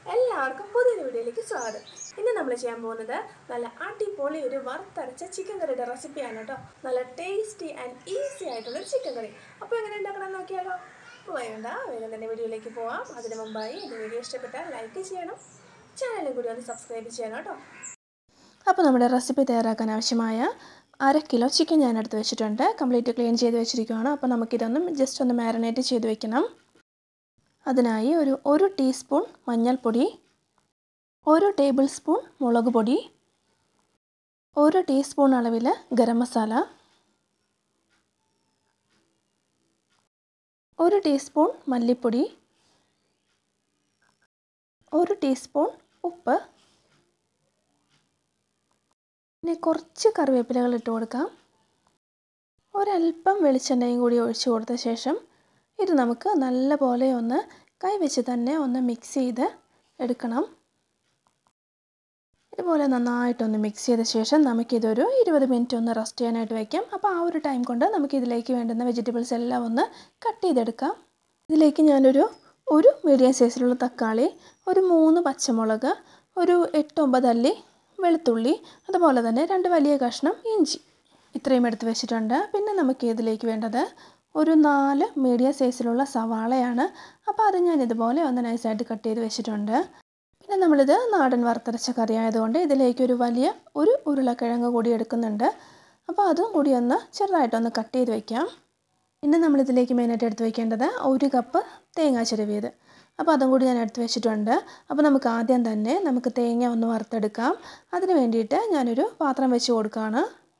എല്ലാവർക്കും പുതിയൊരു വീഡിയോയിലേക്ക് സ്വാഗതം ഇന്ന് നമ്മൾ ചെയ്യാൻ പോകുന്നത് നല്ല അടിപൊളി ഒരു വറുത്തരച്ച ചിക്കൻ കറിയുടെ റെസിപ്പിയാണ് കേട്ടോ നല്ല ടേസ്റ്റി ആൻഡ് ഈസി ആയിട്ടുള്ള ഒരു ചിക്കൻ കറി അപ്പോൾ എങ്ങനെ ഉണ്ടാക്കണം എന്ന് നോക്കിയാലോ അപ്പോൾ വേണ്ട വേഗം തന്നെ വീഡിയോയിലേക്ക് പോവാം അതിന് മുമ്പായി എൻ്റെ വീഡിയോ ഇഷ്ടപ്പെട്ടാൽ ലൈക്ക് ചെയ്യണം ചാനലും കൂടി ഒന്ന് സബ്സ്ക്രൈബ് ചെയ്യണം കേട്ടോ അപ്പോൾ നമ്മുടെ റെസിപ്പി തയ്യാറാക്കാൻ ആവശ്യമായ അര കിലോ ചിക്കൻ ഞാൻ എടുത്ത് വെച്ചിട്ടുണ്ട് കംപ്ലീറ്റ് ക്ലീൻ ചെയ്ത് വെച്ചിരിക്കുകയാണ് അപ്പോൾ നമുക്കിതൊന്ന് ജസ്റ്റ് ഒന്ന് മാരിനേറ്റ് ചെയ്ത് വെക്കണം അതിനായി ഒരു ഒരു ടീസ്പൂൺ മഞ്ഞൾപ്പൊടി ഒരു ടേബിൾ സ്പൂൺ മുളക് പൊടി ഒരു ടീസ്പൂൺ അളവിൽ ഗരം മസാല ഒരു ടീസ്പൂൺ മല്ലിപ്പൊടി ഒരു ടീസ്പൂൺ ഉപ്പ് പിന്നെ കുറച്ച് കറിവേപ്പിലകൾ ഇട്ട് കൊടുക്കാം ഒരല്പം വെളിച്ചെണ്ണയും കൂടി ഒഴിച്ചു കൊടുത്ത ശേഷം ഇത് നമുക്ക് നല്ലപോലെ ഒന്ന് കൈവച്ച് തന്നെ ഒന്ന് മിക്സ് ചെയ്ത് എടുക്കണം ഇതുപോലെ നന്നായിട്ടൊന്ന് മിക്സ് ചെയ്ത ശേഷം നമുക്കിതൊരു ഇരുപത് മിനിറ്റ് ഒന്ന് റെസ്റ്റ് ചെയ്യാനായിട്ട് വയ്ക്കാം അപ്പോൾ ആ ഒരു ടൈം കൊണ്ട് നമുക്ക് ഇതിലേക്ക് വേണ്ടുന്ന വെജിറ്റബിൾസ് എല്ലാം ഒന്ന് കട്ട് ചെയ്തെടുക്കാം ഇതിലേക്ക് ഞാനൊരു ഒരു മീഡിയം സൈസിലുള്ള തക്കാളി ഒരു മൂന്ന് പച്ചമുളക് ഒരു എട്ടൊമ്പത് അല്ലി വെളുത്തുള്ളി അതുപോലെ തന്നെ രണ്ട് വലിയ കഷ്ണം ഇഞ്ചി ഇത്രയും എടുത്ത് വെച്ചിട്ടുണ്ട് പിന്നെ നമുക്ക് ഇതിലേക്ക് വേണ്ടത് ഒരു നാല് മീഡിയം സൈസിലുള്ള സവാളയാണ് അപ്പോൾ അത് ഞാൻ ഇതുപോലെ ഒന്ന് നൈസായിട്ട് കട്ട് ചെയ്ത് വെച്ചിട്ടുണ്ട് പിന്നെ നമ്മളിത് നാടൻ വറുത്തരച്ച കറി ആയതുകൊണ്ട് ഇതിലേക്ക് ഒരു വലിയ ഒരു ഉരുളക്കിഴങ്ങ് കൂടി എടുക്കുന്നുണ്ട് അപ്പോൾ അതും കൂടി ഒന്ന് ചെറുതായിട്ടൊന്ന് കട്ട് ചെയ്ത് വയ്ക്കാം പിന്നെ നമ്മളിതിലേക്ക് മെയിനായിട്ട് എടുത്ത് വയ്ക്കേണ്ടത് ഒരു കപ്പ് തേങ്ങാ ചിരവിയത് അപ്പോൾ അതും കൂടി ഞാൻ എടുത്ത് വെച്ചിട്ടുണ്ട് അപ്പോൾ നമുക്ക് ആദ്യം തന്നെ നമുക്ക് തേങ്ങ ഒന്ന് വറുത്തെടുക്കാം അതിന് വേണ്ടിയിട്ട് ഞാനൊരു പാത്രം വെച്ച് കൊടുക്കുകയാണ്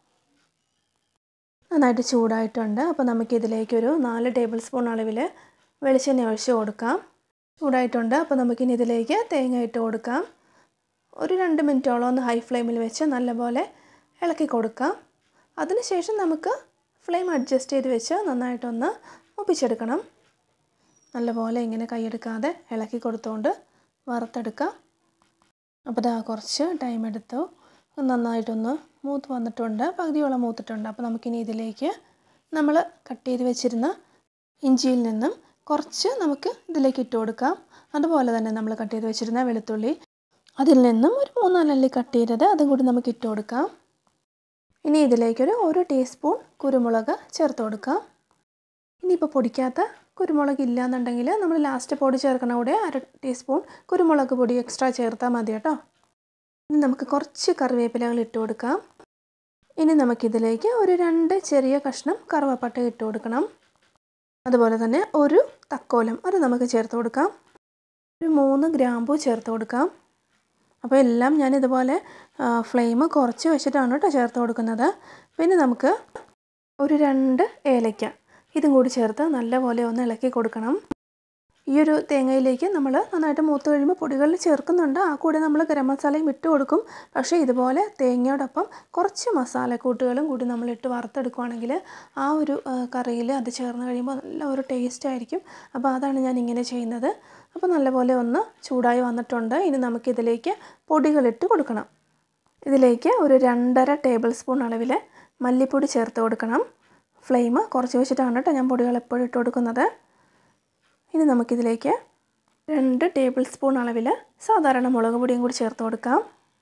നന്നായിട്ട് ചൂടായിട്ടുണ്ട് അപ്പോൾ നമുക്കിതിലേക്കൊരു നാല് ടേബിൾ സ്പൂൺ അളവിൽ വെളിച്ചെണ്ണ ഒഴിച്ച് കൊടുക്കാം ചൂടായിട്ടുണ്ട് അപ്പോൾ നമുക്കിനി ഇതിലേക്ക് തേങ്ങ ഇട്ട് കൊടുക്കാം ഒരു രണ്ട് മിനിറ്റോളം ഒന്ന് ഹൈ ഫ്ലെയിമിൽ വെച്ച് നല്ലപോലെ ഇളക്കി കൊടുക്കാം അതിനുശേഷം നമുക്ക് ഫ്ലെയിം അഡ്ജസ്റ്റ് ചെയ്ത് വെച്ച് നന്നായിട്ടൊന്ന് ഒപ്പിച്ചെടുക്കണം നല്ലപോലെ ഇങ്ങനെ കൈയെടുക്കാതെ ഇളക്കി കൊടുത്തുകൊണ്ട് വറുത്തെടുക്കാം അപ്പോൾ ഇതാ കുറച്ച് ടൈം എടുത്തു നന്നായിട്ടൊന്ന് മൂത്ത് വന്നിട്ടുണ്ട് പകുതിയോളം മൂത്തിട്ടുണ്ട് അപ്പോൾ നമുക്കിനി ഇതിലേക്ക് നമ്മൾ കട്ട് ചെയ്ത് വെച്ചിരുന്ന ഇഞ്ചിയിൽ നിന്നും കുറച്ച് നമുക്ക് ഇതിലേക്ക് ഇട്ട് കൊടുക്കാം അതുപോലെ തന്നെ നമ്മൾ കട്ട് ചെയ്ത് വെച്ചിരുന്ന വെളുത്തുള്ളി അതിൽ നിന്നും ഒരു മൂന്നാലല്ലി കട്ട് ചെയ്തത് അതും കൂടി നമുക്ക് ഇട്ട് കൊടുക്കാം ഇനി ഇതിലേക്കൊരു ഒരു ടീസ്പൂൺ കുരുമുളക് ചേർത്ത് കൊടുക്കാം ഇനിയിപ്പോൾ പൊടിക്കാത്ത കുരുമുളക് ഇല്ല എന്നുണ്ടെങ്കിൽ നമ്മൾ ലാസ്റ്റ് പൊടി ചേർക്കണ കൂടെ അര ടീസ്പൂൺ കുരുമുളക് പൊടി എക്സ്ട്രാ ചേർത്താൽ മതി കേട്ടോ ഇനി നമുക്ക് കുറച്ച് കറിവേപ്പിലകൾ ഇട്ട് കൊടുക്കാം ഇനി നമുക്കിതിലേക്ക് ഒരു രണ്ട് ചെറിയ കഷ്ണം കറുവപ്പട്ട ഇട്ട് കൊടുക്കണം അതുപോലെ തന്നെ ഒരു തക്കോലം അത് നമുക്ക് ചേർത്ത് കൊടുക്കാം ഒരു മൂന്ന് ഗ്രാമ്പൂ ചേർത്ത് കൊടുക്കാം അപ്പോൾ എല്ലാം ഞാൻ ഇതുപോലെ ഫ്ലെയിം കുറച്ച് വെച്ചിട്ടാണ് കേട്ടോ ചേർത്ത് കൊടുക്കുന്നത് പിന്നെ നമുക്ക് ഒരു രണ്ട് ഏലയ്ക്ക ഇതും കൂടി ചേർത്ത് നല്ലപോലെ ഒന്ന് ഇളക്കി കൊടുക്കണം ഈ ഒരു തേങ്ങയിലേക്ക് നമ്മൾ നന്നായിട്ട് മൂത്ത് കഴിയുമ്പോൾ പൊടികൾ ചേർക്കുന്നുണ്ട് ആ കൂടെ നമ്മൾ ഗരം മസാലയും ഇട്ട് കൊടുക്കും പക്ഷേ ഇതുപോലെ തേങ്ങയോടൊപ്പം കുറച്ച് മസാലക്കൂട്ടുകളും കൂടി നമ്മൾ ഇട്ട് വറുത്തെടുക്കുകയാണെങ്കിൽ ആ ഒരു കറിയിൽ അത് ചേർന്ന് കഴിയുമ്പോൾ നല്ല ഒരു ടേസ്റ്റ് ആയിരിക്കും അപ്പോൾ അതാണ് ഞാൻ ഇങ്ങനെ ചെയ്യുന്നത് അപ്പോൾ നല്ലപോലെ ഒന്ന് ചൂടായി വന്നിട്ടുണ്ട് ഇനി നമുക്കിതിലേക്ക് പൊടികളിട്ട് കൊടുക്കണം ഇതിലേക്ക് ഒരു രണ്ടര ടേബിൾ സ്പൂൺ അളവിൽ മല്ലിപ്പൊടി ചേർത്ത് കൊടുക്കണം ഫ്ലെയിം കുറച്ച് വെച്ചിട്ടാണ് കേട്ടോ ഞാൻ പൊടികൾ എപ്പോഴും ഇട്ട് കൊടുക്കുന്നത് ഇനി നമുക്കിതിലേക്ക് രണ്ട് ടേബിൾ സ്പൂൺ അളവിൽ സാധാരണ മുളക് പൊടിയും കൂടി ചേർത്ത് കൊടുക്കാം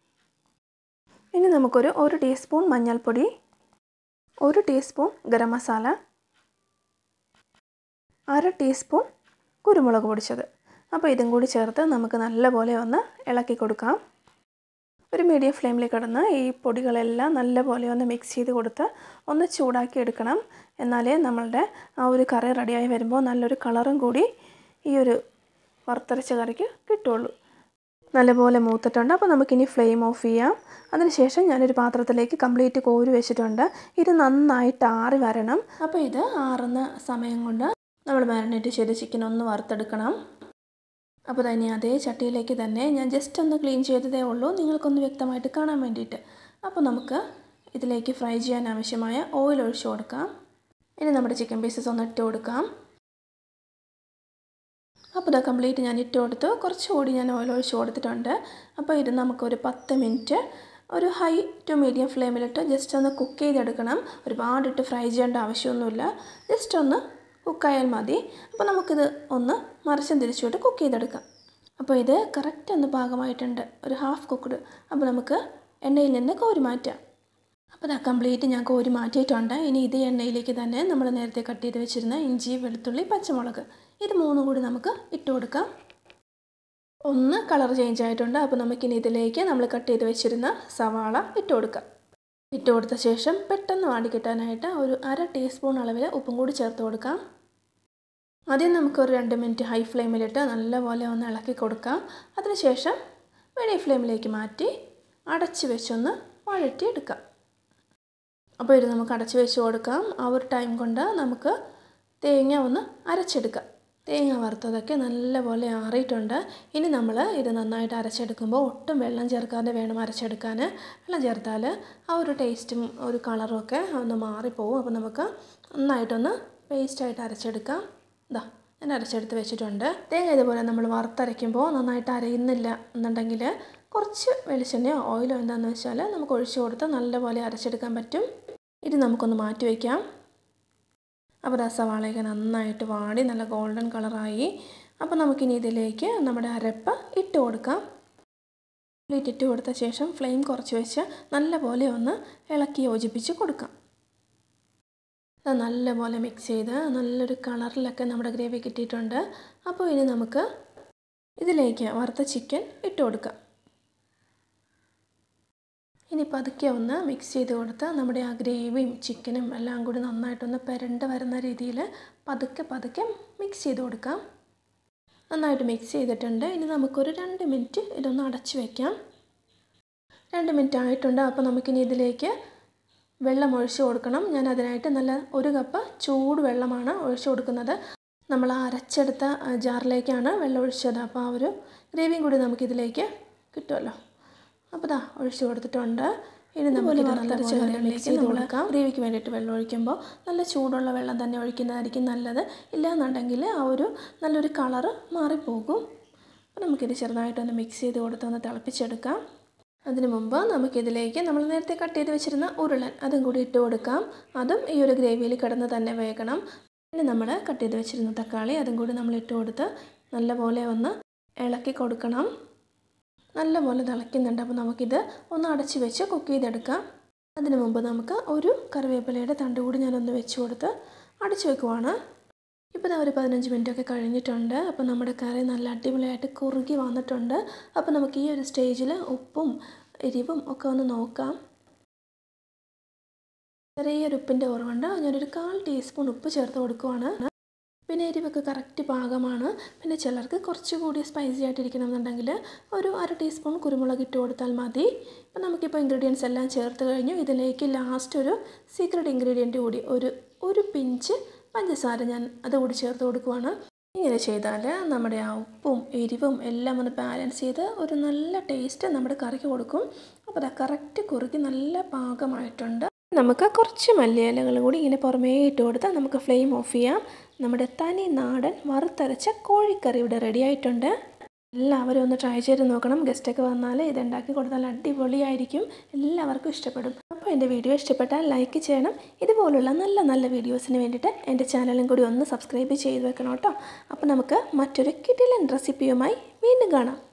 ഇനി നമുക്കൊരു ഒരു ടീസ്പൂൺ മഞ്ഞൾപ്പൊടി ഒരു ടീസ്പൂൺ ഗരം മസാല അര ടീസ്പൂൺ കുരുമുളക് പൊടിച്ചത് അപ്പോൾ ഇതും കൂടി ചേർത്ത് നമുക്ക് നല്ലപോലെ ഒന്ന് ഇളക്കി കൊടുക്കാം ഒരു മീഡിയം ഫ്ലെയിമിൽ കിടന്ന് ഈ പൊടികളെല്ലാം നല്ലപോലെ ഒന്ന് മിക്സ് ചെയ്ത് കൊടുത്ത് ഒന്ന് ചൂടാക്കി എടുക്കണം എന്നാലേ നമ്മളുടെ ആ ഒരു കറി റെഡിയായി വരുമ്പോൾ നല്ലൊരു കളറും കൂടി ഈ ഒരു വറുത്തരച്ച കറിക്ക് കിട്ടുള്ളൂ നല്ലപോലെ മൂത്തിട്ടുണ്ട് അപ്പോൾ നമുക്കിനി ഫ്ലെയിം ഓഫ് ചെയ്യാം അതിനുശേഷം ഞാനൊരു പാത്രത്തിലേക്ക് കംപ്ലീറ്റ് കോരി വെച്ചിട്ടുണ്ട് ഇത് നന്നായിട്ട് ആറി വരണം അപ്പോൾ ഇത് ആറുന്ന സമയം കൊണ്ട് നമ്മൾ മാരിനേറ്റ് ചെയ്ത ചിക്കൻ ഒന്ന് വറുത്തെടുക്കണം അപ്പോൾ തന്നെ അതേ ചട്ടിയിലേക്ക് തന്നെ ഞാൻ ജസ്റ്റ് ഒന്ന് ക്ലീൻ ചെയ്തതേ ഉള്ളൂ നിങ്ങൾക്കൊന്ന് വ്യക്തമായിട്ട് കാണാൻ വേണ്ടിയിട്ട് അപ്പോൾ നമുക്ക് ഇതിലേക്ക് ഫ്രൈ ചെയ്യാൻ ആവശ്യമായ ഓയിൽ ഒഴിച്ചു കൊടുക്കാം ഇനി നമ്മുടെ ചിക്കൻ പീസസ് ഒന്ന് ഇട്ട് കൊടുക്കാം അപ്പോൾ ഇതാ കംപ്ലീറ്റ് ഞാൻ ഇട്ട് കൊടുത്തു കുറച്ചുകൂടി ഞാൻ ഓയിൽ ഒഴിച്ച് കൊടുത്തിട്ടുണ്ട് അപ്പോൾ ഇത് നമുക്കൊരു പത്ത് മിനിറ്റ് ഒരു ഹൈ ടു മീഡിയം ഫ്ലെയിമിലിട്ട് ജസ്റ്റ് ഒന്ന് കുക്ക് ചെയ്തെടുക്കണം ഒരുപാടിട്ട് ഫ്രൈ ചെയ്യേണ്ട ആവശ്യമൊന്നുമില്ല ജസ്റ്റ് ഒന്ന് കുക്കായാൽ മതി അപ്പോൾ നമുക്കിത് ഒന്ന് മറിച്ചും തിരിച്ചുവിട്ട് കുക്ക് ചെയ്തെടുക്കാം അപ്പോൾ ഇത് കറക്റ്റ് ഒന്ന് പാകമായിട്ടുണ്ട് ഒരു ഹാഫ് കുക്ക്ഡ് അപ്പോൾ നമുക്ക് എണ്ണയിൽ നിന്ന് കോരി മാറ്റാം അപ്പോൾ ഇതാ കംപ്ലീറ്റ് ഞാൻ കോരി മാറ്റിയിട്ടുണ്ട് ഇനി ഇത് എണ്ണയിലേക്ക് തന്നെ നമ്മൾ നേരത്തെ കട്ട് ചെയ്ത് വെച്ചിരുന്ന ഇഞ്ചി വെളുത്തുള്ളി പച്ചമുളക് ഇത് മൂന്നും കൂടി നമുക്ക് ഇട്ട് കൊടുക്കാം ഒന്ന് കളർ ചേഞ്ച് ആയിട്ടുണ്ട് അപ്പോൾ നമുക്കിനി ഇതിലേക്ക് നമ്മൾ കട്ട് ചെയ്ത് വെച്ചിരുന്ന സവാള ഇട്ട് കൊടുക്കാം ഇട്ട് കൊടുത്ത ശേഷം പെട്ടെന്ന് വാടി കിട്ടാനായിട്ട് ഒരു അര ടീസ്പൂൺ അളവിൽ ഉപ്പും കൂടി ചേർത്ത് കൊടുക്കാം ആദ്യം നമുക്കൊരു രണ്ട് മിനിറ്റ് ഹൈ ഫ്ലെയിമിലിട്ട് നല്ലപോലെ ഒന്ന് ഇളക്കി കൊടുക്കാം അതിനുശേഷം മീഡിയം ഫ്ലെയിമിലേക്ക് മാറ്റി അടച്ച് വെച്ചൊന്ന് വഴറ്റി എടുക്കാം അപ്പോൾ ഇത് നമുക്ക് അടച്ച് വെച്ച് കൊടുക്കാം ആ ഒരു ടൈം കൊണ്ട് നമുക്ക് തേങ്ങ ഒന്ന് അരച്ചെടുക്കാം തേങ്ങ വറുത്തതൊക്കെ നല്ലപോലെ ആറിയിട്ടുണ്ട് ഇനി നമ്മൾ ഇത് നന്നായിട്ട് അരച്ചെടുക്കുമ്പോൾ ഒട്ടും വെള്ളം ചേർക്കാതെ വേണം അരച്ചെടുക്കാൻ വെള്ളം ചേർത്താൽ ആ ഒരു ടേസ്റ്റും ഒരു കളറും ഒക്കെ ഒന്ന് മാറിപ്പോവും അപ്പോൾ നമുക്ക് നന്നായിട്ടൊന്ന് പേസ്റ്റായിട്ട് അരച്ചെടുക്കാം ഇതാ ഞാൻ അരച്ചെടുത്ത് വെച്ചിട്ടുണ്ട് തേങ്ങ ഇതുപോലെ നമ്മൾ വറുത്തരയ്ക്കുമ്പോൾ നന്നായിട്ട് അരയുന്നില്ല എന്നുണ്ടെങ്കിൽ കുറച്ച് വെളിച്ചെണ്ണയോ ഓയിലോ എന്താണെന്ന് വെച്ചാൽ നമുക്ക് ഒഴിച്ചു കൊടുത്ത് നല്ലപോലെ അരച്ചെടുക്കാൻ പറ്റും ഇത് നമുക്കൊന്ന് മാറ്റി വയ്ക്കാം അപ്പോൾ ആ സവാളയൊക്കെ നന്നായിട്ട് വാടി നല്ല ഗോൾഡൻ കളറായി അപ്പോൾ നമുക്കിനി ഇതിലേക്ക് നമ്മുടെ അരപ്പ് ഇട്ട് കൊടുക്കാം ഇട്ട് കൊടുത്ത ശേഷം ഫ്ലെയിം കുറച്ച് വെച്ച് നല്ലപോലെ ഒന്ന് ഇളക്കി യോജിപ്പിച്ച് കൊടുക്കാം അത് നല്ലപോലെ മിക്സ് ചെയ്ത് നല്ലൊരു കളറിലൊക്കെ നമ്മുടെ ഗ്രേവി കിട്ടിയിട്ടുണ്ട് അപ്പോൾ ഇനി നമുക്ക് ഇതിലേക്ക് വറുത്ത ചിക്കൻ ഇട്ട് കൊടുക്കാം ഇനി പതുക്കെ ഒന്ന് മിക്സ് ചെയ്ത് കൊടുത്ത് നമ്മുടെ ആ ഗ്രേവിയും ചിക്കനും എല്ലാം കൂടി നന്നായിട്ടൊന്ന് പെരണ്ട് വരുന്ന രീതിയിൽ പതുക്കെ പതുക്കെ മിക്സ് ചെയ്ത് കൊടുക്കാം നന്നായിട്ട് മിക്സ് ചെയ്തിട്ടുണ്ട് ഇനി നമുക്കൊരു രണ്ട് മിനിറ്റ് ഇതൊന്ന് അടച്ച് വയ്ക്കാം രണ്ട് മിനിറ്റ് ആയിട്ടുണ്ട് അപ്പോൾ നമുക്കിനി ഇതിലേക്ക് വെള്ളം ഒഴിച്ച് കൊടുക്കണം ഞാൻ അതിനായിട്ട് നല്ല ഒരു കപ്പ് ചൂട് വെള്ളമാണ് ഒഴിച്ചു കൊടുക്കുന്നത് നമ്മൾ ആ അരച്ചെടുത്ത ജാറിലേക്കാണ് വെള്ളം ഒഴിച്ചത് അപ്പോൾ ആ ഒരു ഗ്രേവിയും കൂടി നമുക്കിതിലേക്ക് കിട്ടുമല്ലോ അപ്പോൾ ഇതാ ഒഴിച്ച് കൊടുത്തിട്ടുണ്ട് ഇനി നമുക്ക് ഇത് നല്ല മിക്സ് ചെയ്ത് കൊടുക്കാം ഗ്രേവിക്ക് വേണ്ടിയിട്ട് വെള്ളം ഒഴിക്കുമ്പോൾ നല്ല ചൂടുള്ള വെള്ളം തന്നെ ഒഴിക്കുന്നതായിരിക്കും നല്ലത് ഇല്ലാന്നുണ്ടെങ്കിൽ ആ ഒരു നല്ലൊരു കളറ് മാറിപ്പോകും അപ്പോൾ നമുക്കിത് ചെറുതായിട്ടൊന്ന് മിക്സ് ചെയ്ത് കൊടുത്ത് ഒന്ന് തിളപ്പിച്ചെടുക്കാം അതിന് മുമ്പ് നമുക്കിതിലേക്ക് നമ്മൾ നേരത്തെ കട്ട് ചെയ്ത് വെച്ചിരുന്ന ഉരുളൻ അതും കൂടി ഇട്ട് കൊടുക്കാം അതും ഈ ഒരു ഗ്രേവിയിൽ കിടന്ന് തന്നെ വേകണം പിന്നെ നമ്മൾ കട്ട് ചെയ്ത് വെച്ചിരുന്ന തക്കാളി അതും കൂടി നമ്മൾ ഇട്ട് കൊടുത്ത് നല്ലപോലെ ഒന്ന് ഇളക്കി കൊടുക്കണം നല്ലപോലെ തിളയ്ക്കുന്നുണ്ട് അപ്പോൾ നമുക്കിത് ഒന്ന് അടച്ച് വെച്ച് കുക്ക് ചെയ്തെടുക്കാം അതിന് മുമ്പ് നമുക്ക് ഒരു കറിവേപ്പിലയുടെ തണ്ട് കൂടി ഞാനൊന്ന് വെച്ച് കൊടുത്ത് അടച്ച് വെക്കുവാണ് ഇപ്പോൾ ഇതാ ഒരു പതിനഞ്ച് മിനിറ്റൊക്കെ കഴിഞ്ഞിട്ടുണ്ട് അപ്പോൾ നമ്മുടെ കറി നല്ല അടിപൊളിയായിട്ട് കുറുകി വന്നിട്ടുണ്ട് അപ്പോൾ നമുക്ക് ഈ ഒരു സ്റ്റേജിൽ ഉപ്പും എരിവും ഒക്കെ ഒന്ന് നോക്കാം ചെറിയൊരു ഉപ്പിൻ്റെ കുറവുണ്ട് ഞാനൊരു കാൽ ടീസ്പൂൺ ഉപ്പ് ചേർത്ത് കൊടുക്കുവാണ് പിന്നെ എരിവൊക്കെ കറക്റ്റ് പാകമാണ് പിന്നെ ചിലർക്ക് കുറച്ചുകൂടി സ്പൈസി ആയിട്ടിരിക്കണം എന്നുണ്ടെങ്കിൽ ഒരു അര ടീസ്പൂൺ കുരുമുളക് ഇട്ട് കൊടുത്താൽ മതി അപ്പം നമുക്കിപ്പോൾ ഇൻഗ്രീഡിയൻസ് എല്ലാം ചേർത്ത് കഴിഞ്ഞു ഇതിലേക്ക് ലാസ്റ്റ് ഒരു സീക്രട്ട് ഇൻഗ്രീഡിയൻറ്റ് കൂടി ഒരു ഒരു പിഞ്ച് പഞ്ചസാര ഞാൻ അതുകൂടി ചേർത്ത് കൊടുക്കുവാണ് ഇങ്ങനെ ചെയ്താൽ നമ്മുടെ ആ ഉപ്പും എരിവും എല്ലാം ഒന്ന് ബാലൻസ് ചെയ്ത് ഒരു നല്ല ടേസ്റ്റ് നമ്മുടെ കറിക്ക് കൊടുക്കും അപ്പോൾ അത് കറക്റ്റ് കുറുക്കി നല്ല പാകമായിട്ടുണ്ട് നമുക്ക് കുറച്ച് മല്ലിയിലകൾ കൂടി ഇങ്ങനെ പുറമേ ഇട്ട് കൊടുത്താൽ നമുക്ക് ഫ്ലെയിം ഓഫ് ചെയ്യാം നമ്മുടെ തനി നാടൻ വറുത്തരച്ച കോഴിക്കറി ഇവിടെ റെഡി ആയിട്ടുണ്ട് എല്ലാവരും ഒന്ന് ട്രൈ ചെയ്ത് നോക്കണം ഗസ്റ്റൊക്കെ വന്നാൽ ഇത് ഉണ്ടാക്കി കൊടുത്താൽ അടിപൊളിയായിരിക്കും എല്ലാവർക്കും ഇഷ്ടപ്പെടും അപ്പോൾ എൻ്റെ വീഡിയോ ഇഷ്ടപ്പെട്ടാൽ ലൈക്ക് ചെയ്യണം ഇതുപോലുള്ള നല്ല നല്ല വീഡിയോസിന് വേണ്ടിയിട്ട് എൻ്റെ ചാനലും കൂടി ഒന്ന് സബ്സ്ക്രൈബ് ചെയ്ത് വെക്കണം കേട്ടോ അപ്പോൾ നമുക്ക് മറ്റൊരു കിടിലൻ റെസിപ്പിയുമായി വീണ്ടും കാണാം